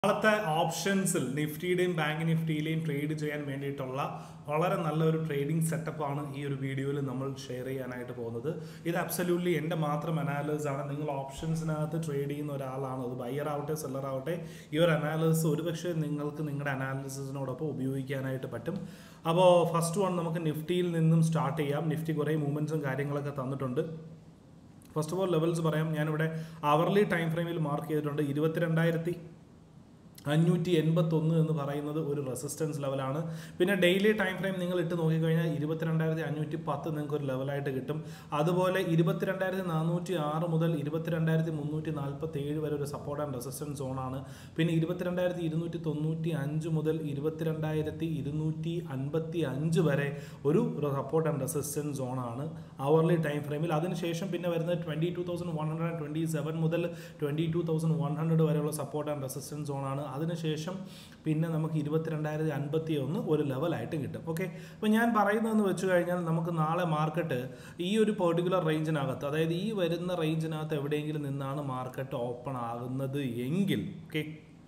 നാളത്തെ ഓപ്ഷൻസിൽ നിഫ്റ്റിയുടെയും bank നിഫ്റ്റിയിലെയും trade ചെയ്യാൻ വേണ്ടിയിട്ടുള്ള വളരെ നല്ലൊരു ട്രേഡിംഗ് സെറ്റപ്പാണ് ഈ ഒരു വീഡിയോയിൽ നമ്മൾ ഷെയർ ചെയ്യാനായിട്ട് പോകുന്നത് ഇത് അബ്സല്യൂട്ട്ലി എൻ്റെ മാത്രം അനാലിസിസ് ആണ് നിങ്ങൾ ഓപ്ഷൻസിനകത്ത് ട്രേഡ് ചെയ്യുന്ന ഒരാളാണ് അത് ബയ്യർ ആവട്ടെ സെല്ലർ ആവട്ടെ ഈ ഒരു അനാലിസിസ് ഒരുപക്ഷെ നിങ്ങൾക്ക് നിങ്ങളുടെ അനാലിസിസിനോടൊപ്പം ഉപയോഗിക്കാനായിട്ട് പറ്റും അപ്പോൾ ഫസ്റ്റ് വൺ നമുക്ക് നിഫ്റ്റിയിൽ നിന്നും സ്റ്റാർട്ട് ചെയ്യാം നിഫ്റ്റി കുറേ മൂവ്മെൻറ്റ്സും കാര്യങ്ങളൊക്കെ തന്നിട്ടുണ്ട് ഫസ്റ്റ് ഓഫ് ഓൾ ലെവൽസ് പറയാം ഞാനിവിടെ അവർലി ടൈം ഫ്രെയിമിൽ മാർക്ക് ചെയ്തിട്ടുണ്ട് ഇരുപത്തിരണ്ടായിരത്തി അഞ്ഞൂറ്റി എൺപത്തൊന്ന് എന്ന് പറയുന്നത് ഒരു റെസിസ്റ്റൻസ് ലെവലാണ് പിന്നെ ഡെയിലി ടൈം ഫ്രെയിം നിങ്ങൾ ഇട്ട് നോക്കിക്കഴിഞ്ഞാൽ ഇരുപത്തിരണ്ടായിരത്തി അഞ്ഞൂറ്റി പത്ത് നിങ്ങൾക്ക് ഒരു ലെവലായിട്ട് കിട്ടും അതുപോലെ ഇരുപത്തിരണ്ടായിരത്തി നാനൂറ്റി ആറ് മുതൽ ഇരുപത്തിരണ്ടായിരത്തി മുന്നൂറ്റി നാൽപ്പത്തി ഏഴ് വരെ ഒരു സപ്പോർട്ട് ആൻഡ് റെസിസ്റ്റൻസ് സോണാണ് പിന്നെ ഇരുപത്തിരണ്ടായിരത്തി ഇരുന്നൂറ്റി തൊണ്ണൂറ്റി അഞ്ച് മുതൽ ഇരുപത്തിരണ്ടായിരത്തി ഇരുന്നൂറ്റി അൻപത്തി അഞ്ച് വരെ ഒരു സപ്പോർട്ട് ആൻഡ് റെസിസ്റ്റൻസ് സോണാണ് അവർലി ടൈം ഫ്രെയിമിൽ അതിനുശേഷം പിന്നെ വരുന്നത് twenty two thousand one hundred twenty seven മുതൽ twenty two thousand one hundred വരെയുള്ള സപ്പോർട്ട് ആൻഡ് റെസിസ്റ്റൻസ് സോണാണ് അതിനുശേഷം പിന്നെ നമുക്ക് ഇരുപത്തിരണ്ടായിരത്തി അൻപത്തി ഒന്ന് ഒരു ലെവലായിട്ട് കിട്ടും ഓക്കെ അപ്പോൾ ഞാൻ പറയുന്നതെന്ന് വെച്ച് കഴിഞ്ഞാൽ നമുക്ക് നാളെ മാർക്കറ്റ് ഈ ഒരു പെർട്ടിക്കുലർ റേഞ്ചിനകത്ത് അതായത് ഈ വരുന്ന റേഞ്ചിനകത്ത് എവിടെയെങ്കിലും നിന്നാണ് മാർക്കറ്റ് ഓപ്പൺ ആകുന്നത് എങ്കിൽ ഓക്കെ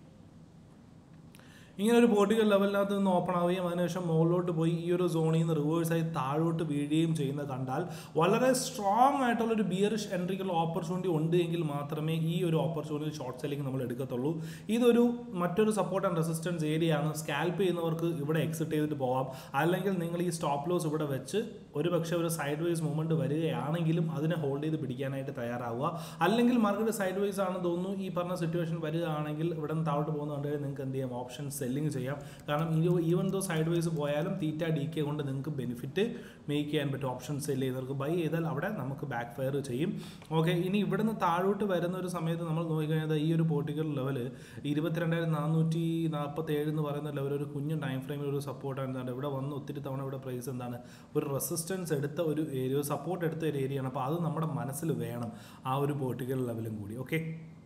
ഇങ്ങനെ ഒരു പോർട്ടിക്കൽ ലെവലിനകത്ത് നിന്ന് ഓപ്പൺ ആവുകയും അതിനുശേഷം മുകളിലോട്ട് പോയി ഈ ഒരു സോണിൽ നിന്ന് റിവേഴ്സായി താഴോട്ട് വീഴുകയും ചെയ്യുന്നത് കണ്ടാൽ വളരെ സ്ട്രോങ് ആയിട്ടുള്ള ഒരു ബിയറിഷ് എൻട്രിക്കുള്ള ഓപ്പർച്യൂണിറ്റി ഉണ്ട് എങ്കിൽ മാത്രമേ ഈ ഒരു ഓപ്പർച്യൂണിറ്റി ഷോർട്ട് സെല്ലിംഗ് നമ്മൾ എടുക്കത്തുള്ളൂ ഇതൊരു മറ്റൊരു സപ്പോർട്ട് ആൻഡ് റെസിസ്റ്റൻസ് ഏരിയ ആണ് സ്കാൽപ്പ് ചെയ്യുന്നവർക്ക് ഇവിടെ എക്സിറ്റ് ചെയ്തിട്ട് പോവാം അല്ലെങ്കിൽ നിങ്ങൾ ഈ സ്റ്റോപ്പ് ലോസ് ഇവിടെ വെച്ച് ഒരു പക്ഷേ ഒരു സൈഡ് വൈസ് മൂവ്മെൻറ്റ് വരികയാണെങ്കിലും അതിനെ ഹോൾഡ് ചെയ്ത് പിടിക്കാനായിട്ട് തയ്യാറാവുക അല്ലെങ്കിൽ മാർക്കറ്റ് സൈഡ് വൈസ് ആണെന്ന് തോന്നുന്നു ഈ പറഞ്ഞ സിറ്റുവേഷൻ വരികയാണെങ്കിൽ ഇവിടെ നിന്ന് താഴോട്ട് പോകുന്ന കണ്ടു നിങ്ങൾക്ക് എന്ത് ചെയ്യാം ഓപ്ഷൻ സെല്ലിംഗ് ചെയ്യാം കാരണം ഈവൻ ദോ സൈഡ് വൈസ് പോയാലും തീറ്റ ഡി കെ കൊണ്ട് നിങ്ങൾക്ക് ബെനിഫിറ്റ് മേക്ക് ചെയ്യാൻ പറ്റും ഓപ്ഷൻ സെല് ചെയ്യുന്നവർക്ക് ബൈ ചെയ്താൽ അവിടെ നമുക്ക് ബാക്ക് ഫയർ ചെയ്യും ഓക്കെ ഇനി ഇവിടുന്ന് താഴോട്ട് വരുന്ന ഒരു സമയത്ത് നമ്മൾ നോക്കിക്കഴിഞ്ഞാൽ ഈ ഒരു പോർട്ടിക്കൽ ലെവൽ ഇരുപത്തിരണ്ടായിരത്തി നാനൂറ്റി നാൽപ്പത്തി ഏഴ് എന്ന് പറയുന്ന ലെവൽ ഒരു കുഞ്ഞു ടൈം ഫ്രെയിമിൽ ഒരു സപ്പോർട്ട് എന്താണ് ഇവിടെ വന്ന് ഒത്തിരി തവണ ഇവിടെ പ്രൈസ് എന്താണ് ഒരു റെസിസ്റ്റൻസ് എടുത്ത ഒരു ഏരിയ സപ്പോർട്ട് എടുത്ത ഒരു ഏരിയയാണ് അപ്പോൾ അത് നമ്മുടെ മനസ്സിൽ വേണം ആ ഒരു പോർട്ടിക്കൽ ലെവലും കൂടി ഓക്കെ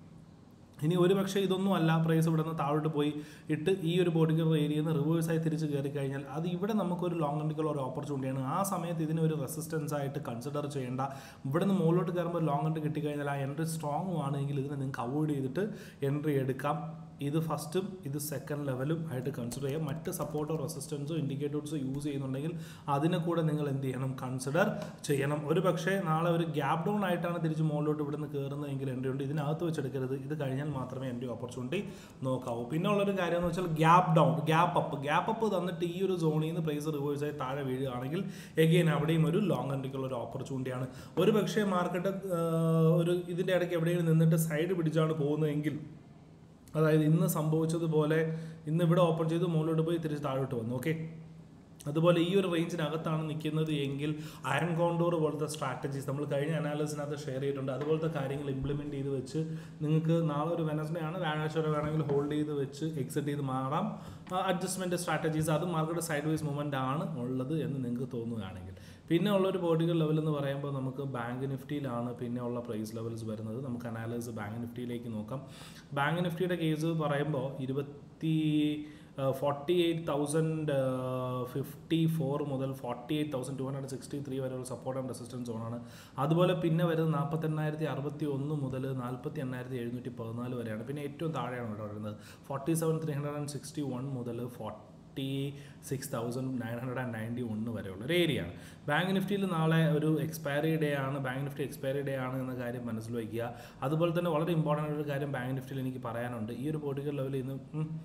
ഇനി ഒരു പക്ഷേ ഇതൊന്നും അല്ല പ്രൈസ് ഇവിടെ നിന്ന് താഴോട്ട് പോയി ഇട്ട് ഈ ഒരു ബോഡിക്കർ ഏരിയയിൽ നിന്ന് റിവേഴ്സായി തിരിച്ച് കയറി കഴിഞ്ഞാൽ അത് ഇവിടെ നമുക്കൊരു ലോങ് എൻട്രിക്കുള്ള ഒരു ഓപ്പർച്യൂണിറ്റിയാണ് ആ സമയത്ത് ഇതിനെ ഒരു റെസിസ്റ്റൻസ് ആയിട്ട് കൺസിഡർ ചെയ്യേണ്ട ഇവിടെ നിന്ന് മുകളിലോട്ട് കയറുമ്പോൾ ലോങ് എൻട്രി കിട്ടിക്കഴിഞ്ഞാൽ ആ എൻട്രി സ്ട്രോങ് ആണെങ്കിൽ ഇതിനെ നിങ്ങൾക്ക് അവോയ്ഡ് ചെയ്തിട്ട് എൻട്രി എടുക്കാം ഇത് ഫസ്റ്റും ഇത് സെക്കൻഡ് ലെവലും ആയിട്ട് കൺസിഡർ ചെയ്യാം മറ്റ് സപ്പോർട്ടോ റെസിസ്റ്റൻസോ ഇൻഡിക്കേറ്റേഴ്സോ യൂസ് ചെയ്യുന്നുണ്ടെങ്കിൽ അതിനെ കൂടെ നിങ്ങൾ എന്ത് ചെയ്യണം കൺസിഡർ ചെയ്യണം ഒരു പക്ഷേ നാളെ ഒരു ഗ്യാപ്പ് ഡൗൺ ആയിട്ടാണ് തിരിച്ച് മുകളിലോട്ട് ഇവിടുന്ന് കയറുന്നതെങ്കിൽ എൻട്രി ഉണ്ട് ഇതിനകത്ത് വെച്ചെടുക്കരുത് ഇത് കഴിഞ്ഞാൽ മാത്രമേ എൻട്രി ഓപ്പർച്യൂണിറ്റി നോക്കാവൂ പിന്നെ ഉള്ളൊരു കാര്യം എന്ന് വെച്ചാൽ gap down gap up gap up തന്നിട്ട് ഈ ഒരു സോണിൽ നിന്ന് പ്രൈസ് റിവേഴ്സായി താഴെ വീഴുകയാണെങ്കിൽ എഗെയിൻ അവിടെയും ഒരു ലോങ് എൻട്രിക്കുള്ള ഒരു ഓപ്പർച്യൂണിറ്റിയാണ് ഒരു പക്ഷേ മാർക്കറ്റ് ഒരു ഇതിൻ്റെ ഇടയ്ക്ക് എവിടെയെങ്കിലും നിന്നിട്ട് സൈഡ് പിടിച്ചാണ് പോകുന്നതെങ്കിൽ അതായത് ഇന്ന് സംഭവിച്ചതുപോലെ ഇന്ന് ഇവിടെ ഓപ്പൺ ചെയ്ത് മുകളിലോട്ട് പോയി തിരിച്ച് താഴോട്ട് വന്നു ഓക്കെ അതുപോലെ ഈ ഒരു റേഞ്ചിനകത്താണ് നിൽക്കുന്നത് എങ്കിൽ അയൺ കോണ്ടോർ പോലത്തെ സ്ട്രാറ്റജീസ് നമ്മൾ കഴിഞ്ഞ അനാലിസിനകത്ത് ഷെയർ ചെയ്തിട്ടുണ്ട് അതുപോലത്തെ കാര്യങ്ങൾ ഇംപ്ലിമെൻറ്റ് ചെയ്ത് വെച്ച് നിങ്ങൾക്ക് നാളെ ഒരു വെനസ്ഡേ ആണ് വ്യാഴാഴ്ച വരെ വേണമെങ്കിൽ ഹോൾഡ് ചെയ്ത് വെച്ച് എക്സിറ്റ് ചെയ്ത് മാറാം അഡ്ജസ്റ്റ്മെൻറ്റ് സ്ട്രാറ്റജീസ് അത് മാർക്കറ്റ് സൈഡ് വൈസ് മൂവ്മെൻ്റ് ആണ് ഉള്ളത് എന്ന് നിങ്ങൾക്ക് തോന്നുകയാണെങ്കിൽ പിന്നെ ഉള്ളൊരു പോർട്ടിക്കൽ ലെവൽ എന്ന് പറയുമ്പോൾ നമുക്ക് ബാങ്ക് നിഫ്റ്റിയിലാണ് പിന്നെ ഉള്ള പ്രൈസ് ലെവൽസ് വരുന്നത് നമുക്ക് അനാലിസ് ബാങ്ക് നിഫ്റ്റിയിലേക്ക് നോക്കാം ബാങ്ക് നിഫ്റ്റിയുടെ കേസ് പറയുമ്പോൾ ഇരുപത്തി forty eight thousand fifty four മുതൽ forty eight thousand two hundred sixty three വരെയുള്ള സപ്പോർട്ട് ആൻഡ് റെസിസ്റ്റൻസ് സോണാണ് അതുപോലെ പിന്നെ വരുന്നത് നാൽപ്പത്തെണ്ണായിരത്തി അറുപത്തി ഒന്ന് മുതൽ നാൽപ്പത്തി എണ്ണായിരത്തി എഴുന്നൂറ്റി പതിനാല് വരെയാണ് പിന്നെ ഏറ്റവും താഴെയാണ് ഇവിടെ വരുന്നത് forty seven three hundred and sixty one മുതൽ forty six thousand nine hundred and ninety ഒന്ന് വരെയുള്ള ഒരു ഏരിയയാണ് ബാങ്ക് നിഫ്റ്റിയിൽ നാളെ ഒരു എക്സ്പയറി ഡേ ആണ് ബാങ്ക് നിഫ്റ്റി എക്സ്പയറി ഡേ ആണ് എന്ന കാര്യം മനസ്സിൽ വയ്ക്കുക അതുപോലെ തന്നെ വളരെ ഇമ്പോർട്ടൻ്റ് ഒരു കാര്യം ബാങ്ക് നിഫ്റ്റിയിൽ എനിക്ക് പറയാനുണ്ട് ഈ ഒരു പൊളിറ്റിക്കൽ ലെവലിൽ ഇന്ന്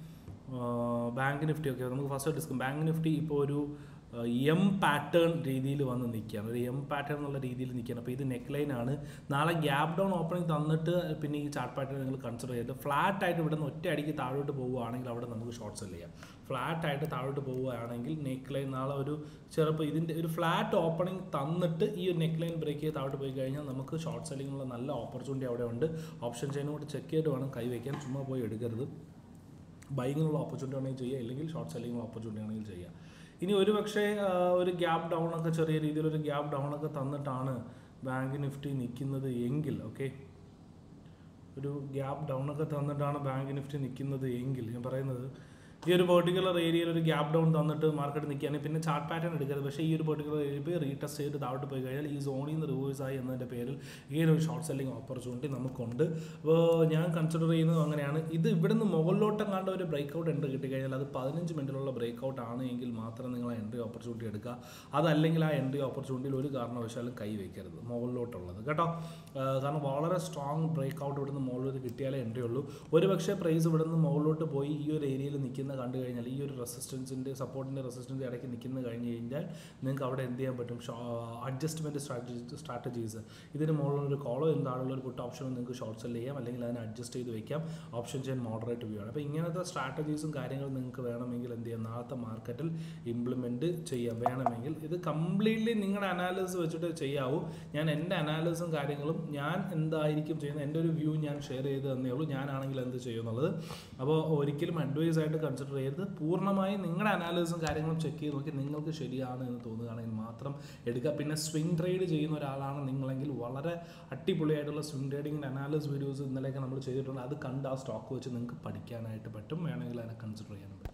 ബാങ്ക് നിഫ്റ്റി ഒക്കെ നമുക്ക് ഫസ്റ്റ് ഡിസ്കം ബാങ്ക് നിഫ്റ്റി ഇപ്പോൾ ഒരു എം പാറ്റേൺ രീതിയിൽ വന്ന് നിൽക്കുകയാണ് ഒരു എം പാറ്റേൺ എന്നുള്ള രീതിയിൽ നിൽക്കുകയാണ് അപ്പോൾ ഇത് നെക്ക് ലൈൻ ആണ് നാളെ ഗ്യാപ്പ് ഡൗൺ ഓപ്പണിംഗ് തന്നിട്ട് പിന്നെ ഈ ചാർട്ട് പാറ്റേൺ നിങ്ങൾ കൺസിഡർ ചെയ്തിട്ട് ഫ്ലാറ്റ് ആയിട്ട് ഇവിടെ നിന്ന് ഒറ്റ അടിക്ക് താഴോട്ട് പോവുകയാണെങ്കിൽ അവിടെ നമുക്ക് ഷോർട്ട് സെൽ ചെയ്യാം ഫ്ലാറ്റ് ആയിട്ട് താഴോട്ട് പോവുകയാണെങ്കിൽ നെക്ക് ലൈൻ നാളെ ഒരു ചിലപ്പോൾ ഇതിൻ്റെ ഒരു ഫ്ലാറ്റ് ഓപ്പണിംഗ് തന്നിട്ട് ഈ ഒരു നെക്ക് ലൈൻ ബ്രേക്ക് ചെയ്ത് താഴോട്ട് പോയി കഴിഞ്ഞാൽ നമുക്ക് ഷോർട്ട് സെല്ലിങ്ങിനുള്ള നല്ല ഓപ്പർച്യൂണിറ്റി അവിടെ ഉണ്ട് ഓപ്ഷൻ ചെയിനോട് ചെക്ക് ചെയ്തിട്ട് വേണം കൈവയ്ക്കാൻ ചുമ്മാ പോയി എടുക്കരുത് ബൈങ്ങിനുള്ള ഓപ്പർച്യൂണിറ്റി ആണെങ്കിൽ ചെയ്യുക അല്ലെങ്കിൽ ഷോർട്ട് സെല്ലിങ്ങിനുള്ള ഓപ്പർച്യൂണിറ്റി ആണെങ്കിൽ ചെയ്യുക ഇനി ഒരു പക്ഷേ ഒരു ഗ്യാപ്പ് ഡൗൺ ഒക്കെ ചെറിയ രീതിയിൽ ഒരു ഗ്യാപ്പ് ഡൗൺ ഒക്കെ തന്നിട്ടാണ് ബാങ്ക് നിഫ്റ്റി നിൽക്കുന്നത് എങ്കിൽ ഓക്കെ ഒരു ഗ്യാപ്പ് ഡൗൺ ഒക്കെ തന്നിട്ടാണ് ബാങ്ക് നിഫ്റ്റി നിൽക്കുന്നത് എങ്കിൽ ഞാൻ പറയുന്നത് ഈ ഒരു പെർട്ടിക്കുലർ ഏരിയയിൽ ഒരു ഗ്യാപ്പ് ഡൗൺ തന്നിട്ട് മാർക്കറ്റ് നിൽക്കുകയാണെങ്കിൽ പിന്നെ ചാർട്ട് പാറ്റേൺ എടുക്കരുത് പക്ഷേ ഈ ഒരു പെർട്ടിക്കുലർ ഏരിയ പോയി റീടെസ്റ്റ് ചെയ്ത് താഴോട്ട് പോയി കഴിഞ്ഞാൽ ഈ സോണിൽ നിന്ന് റിവേഴ്സ് ആയി എന്നതിൻ്റെ പേരിൽ ഈ ഒരു ഷോർട്ട് സെല്ലിംഗ് ഓപ്പർച്യൂണിറ്റി നമുക്കുണ്ട് അപ്പോൾ ഞാൻ കൺസിഡർ ചെയ്യുന്നത് അങ്ങനെയാണ് ഇത് ഇവിടുന്ന് മുകളിലോട്ട് കണ്ട ഒരു ബ്രേക്ക് ഔട്ട് എൻട്രി കിട്ടിക്കഴിഞ്ഞാൽ അത് പതിനഞ്ച് മിനിറ്റിലുള്ള ബ്രേക്ക് ഔട്ട് ആണ് എങ്കിൽ മാത്രം നിങ്ങൾ ആ എൻട്രി ഓപ്പർച്യൂണിറ്റി എടുക്കുക അതല്ലെങ്കിൽ ആ എൻട്രി ഓപ്പർച്യൂണിറ്റിയിൽ ഒരു കാരണവശാലും കൈ വയ്ക്കരുത് മുകളിലോട്ടുള്ളത് കേട്ടോ ആ, കാരണം വളരെ സ്ട്രോങ് ബ്രേക്ക് ഔട്ട് ഇവിടുന്ന് മുകളിലോട്ട് കിട്ടിയാലേ എൻട്രി ഉള്ളൂ ഒരു പക്ഷേ പ്രൈസ് ഇവിടുന്ന് മുകളിലോട്ട് പോയി ഈ ഒരു ഏരിയയിൽ നിൽക്കുന്ന കണ്ടു കഴിഞ്ഞാൽ ഈ ഒരു റെസിസ്റ്റൻസിൻ്റെ സപ്പോർട്ടിൻ്റെ റെസിസ്റ്റൻസ് ഇടയ്ക്ക് നിൽക്കുന്ന കഴിഞ്ഞ് കഴിഞ്ഞാൽ നിങ്ങൾക്ക് അവിടെ എന്ത് ചെയ്യാൻ പറ്റും അഡ്ജസ്റ്റ്മെൻറ്റ് സ്ട്രാറ്റജി സ്ട്രാറ്റജീസ് ഇതിന് മുകളിലുള്ള ഒരു കോളോ ഇതിന് താഴെയുള്ള ഒരു പുട്ട് ഓപ്ഷൻ നിങ്ങൾക്ക് ഷോർട്ട് സെൽ ചെയ്യാം അല്ലെങ്കിൽ അതിനെ അഡ്ജസ്റ്റ് ചെയ്ത് വെക്കാം ഓപ്ഷൻ ചെയ്യാൻ മോഡറേറ്റ് വ്യൂ ആണ് അപ്പോൾ ഇങ്ങനത്തെ സ്ട്രാറ്റജീസും കാര്യങ്ങളും നിങ്ങൾക്ക് വേണമെങ്കിൽ എന്ത് ചെയ്യാം നാളത്തെ മാർക്കറ്റിൽ ഇംപ്ലിമെൻറ്റ് ചെയ്യാം വേണമെങ്കിൽ ഇത് കംപ്ലീറ്റ്ലി നിങ്ങളുടെ അനാലിസിസ് വെച്ചിട്ട് ചെയ്യാവൂ ഞാൻ എൻ്റെ അനാലിസിസും കാര്യങ്ങളും ഞാൻ എന്തായിരിക്കും ചെയ്യുന്നത് എൻ്റെ ഒരു വ്യൂ ഞാൻ ഷെയർ ചെയ്ത് തന്നേ ഉള്ളൂ ഞാനാണെങ്കിൽ എന്ത് ചെയ്യും എന്നുള്ളത് അപ്പോൾ ഒരിക്കലും അഡ്വൈസ് ആയിട്ട് കൺസിഡർ ചെയ്യരുത് പൂർണ്ണമായും നിങ്ങളുടെ അനാലിസിസും കാര്യങ്ങളും ചെക്ക് ചെയ്ത് നോക്കി നിങ്ങൾക്ക് ശരിയാണ് എന്ന് തോന്നുകയാണെങ്കിൽ മാത്രം എടുക്കുക പിന്നെ സ്വിംഗ് ട്രേഡ് ചെയ്യുന്ന ഒരാളാണ് നിങ്ങളെങ്കിൽ വളരെ അടിപൊളിയായിട്ടുള്ള സ്വിംഗ് ട്രേഡിങ്ങിൻ്റെ അനാലിസിസ് വീഡിയോസ് ഇന്നലെയൊക്കെ നമ്മൾ ചെയ്തിട്ടുണ്ട് അത് കണ്ട് ആ സ്റ്റോക്ക് വെച്ച് നിങ്ങൾക്ക് പഠിക്കാനായിട്ട് പറ്റും വേണമെങ്കിൽ അതിനെ കൺസിഡർ ചെയ്യാനും പറ്റും